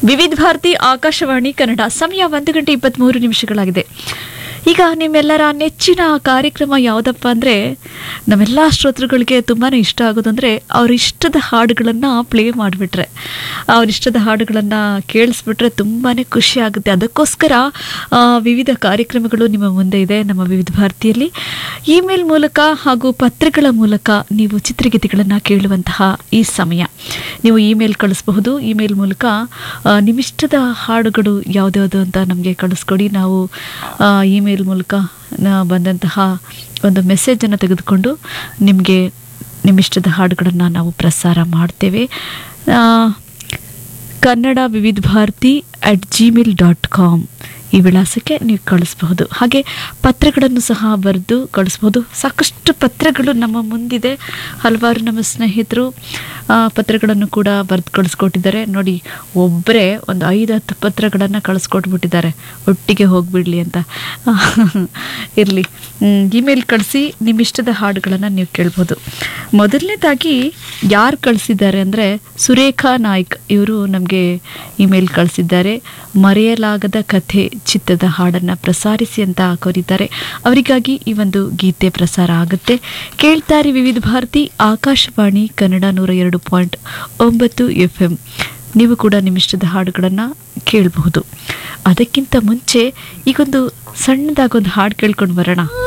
ವಿವಿಧ ಭಾರತಿ ಆಕಾಶವಾಣಿ ಕನ್ನಡ ಸಮಯ ಒಂದು ಗಂಟೆ ಇಪ್ಪತ್ತ್ಮೂರು ನಿಮಿಷಗಳಾಗಿದೆ ಈಗ ನಿಮ್ಮೆಲ್ಲರ ನೆಚ್ಚಿನ ಕಾರ್ಯಕ್ರಮ ಯಾವುದಪ್ಪ ಅಂದರೆ ನಮ್ಮೆಲ್ಲ ಶ್ರೋತೃಗಳಿಗೆ ತುಂಬಾ ಇಷ್ಟ ಆಗೋದಂದರೆ ಅವ್ರ ಇಷ್ಟದ ಹಾಡುಗಳನ್ನು ಪ್ಲೇ ಮಾಡಿಬಿಟ್ರೆ ಅವ್ರ ಇಷ್ಟದ ಹಾಡುಗಳನ್ನು ಕೇಳಿಸ್ಬಿಟ್ರೆ ತುಂಬಾ ಖುಷಿ ಆಗುತ್ತೆ ಅದಕ್ಕೋಸ್ಕರ ಆ, ವಿವಿಧ ಕಾರ್ಯಕ್ರಮಗಳು ನಿಮ್ಮ ಮುಂದೆ ಇದೆ ನಮ್ಮ ವಿವಿಧ ಭಾರತಿಯಲ್ಲಿ ಇಮೇಲ್ ಮೂಲಕ ಹಾಗೂ ಪತ್ರಗಳ ಮೂಲಕ ನೀವು ಚಿತ್ರಗೀತೆಗಳನ್ನು ಕೇಳುವಂತಹ ಈ ಸಮಯ ನೀವು ಇಮೇಲ್ ಕಳಿಸಬಹುದು ಇಮೇಲ್ ಮೂಲಕ ಆ, ನಿಮ್ಮಿಷ್ಟದ ಹಾಡುಗಳು ಯಾವುದ್ಯಾವುದು ಅಂತ ನಮಗೆ ಕಳಿಸ್ಕೊಡಿ ನಾವು ಆ, ಇಮೇಲ್ ಮೂಲಕ ನ- ಬಂದಂತಹ ಒಂದು ಮೆಸೇಜನ್ನು ತೆಗೆದುಕೊಂಡು ನಿಮಗೆ ನಿಮ್ಮಿಷ್ಟದ ಹಾಡುಗಳನ್ನು ನಾವು ಪ್ರಸಾರ ಮಾಡ್ತೇವೆ ಆ, Kannada Vividh Bharati at Gmail dot com ಈ ವಿಳಾಸಕ್ಕೆ ನೀವು ಕಳಿಸಬಹುದು ಹಾಗೆ ಪತ್ರಗಳನ್ನು ಸಹ ಬರೆದು ಕಳಿಸ್ಬೋದು ಸಾಕಷ್ಟು ಪತ್ರಗಳು ನಮ್ಮ ಮುಂದಿದೆ ಹಲವಾರು ನಮ್ಮ ಸ್ನೇಹಿತರು ಆ, ಪತ್ರಗಳನ್ನು ಕೂಡ ಬರೆದು ಕಳಿಸ್ಕೊಟ್ಟಿದ್ದಾರೆ ನೋಡಿ ಒಬ್ಬರೇ ಒಂದು ಐದು ಹತ್ತು ಪತ್ರಗಳನ್ನು ಕಳಿಸ್ಕೊಟ್ಬಿಟ್ಟಿದ್ದಾರೆ ಒಟ್ಟಿಗೆ ಹೋಗಿಬಿಡ್ಲಿ ಅಂತ ಇರಲಿ ಇಮೇಲ್ ಕಳಿಸಿ ನಿಮ್ಮಿಷ್ಟದ ಹಾಡುಗಳನ್ನು ನೀವು ಕೇಳ್ಬೋದು ಮೊದಲನೇದಾಗಿ ಯಾರು ಕಳಿಸಿದ್ದಾರೆ ಅಂದರೆ ಸುರೇಖಾ ನಾಯ್ಕ್ ಇವರು ನಮಗೆ ಇಮೇಲ್ ಕಳಿಸಿದ್ದಾರೆ ಮರೆಯಲಾಗದ ಕಥೆ ಚಿತ್ತದ ಹಾಡನ್ನು ಪ್ರಸಾರಿಸಿ ಅಂತ ಕೋರಿದ್ದಾರೆ ಅವರಿಗಾಗಿ ಈ ಒಂದು ಗೀತೆ ಪ್ರಸಾರ ಆಗುತ್ತೆ ಕೇಳ್ತಾರೆ ವಿವಿಧ ಭಾರತಿ ಆಕಾಶವಾಣಿ ಕನ್ನಡ ನೂರ ಎರಡು ಪಾಯಿಂಟ್ ಒಂಬತ್ತು ಎಫ್ ಎಂ ನೀವು ಕೂಡ ನಿಮ್ಮಿಷ್ಟದ ಹಾಡುಗಳನ್ನು ಕೇಳಬಹುದು ಅದಕ್ಕಿಂತ ಮುಂಚೆ ಈಗೊಂದು ಸಣ್ಣದಾಗೊಂದು ಹಾಡು ಕೇಳ್ಕೊಂಡು ಬರೋಣ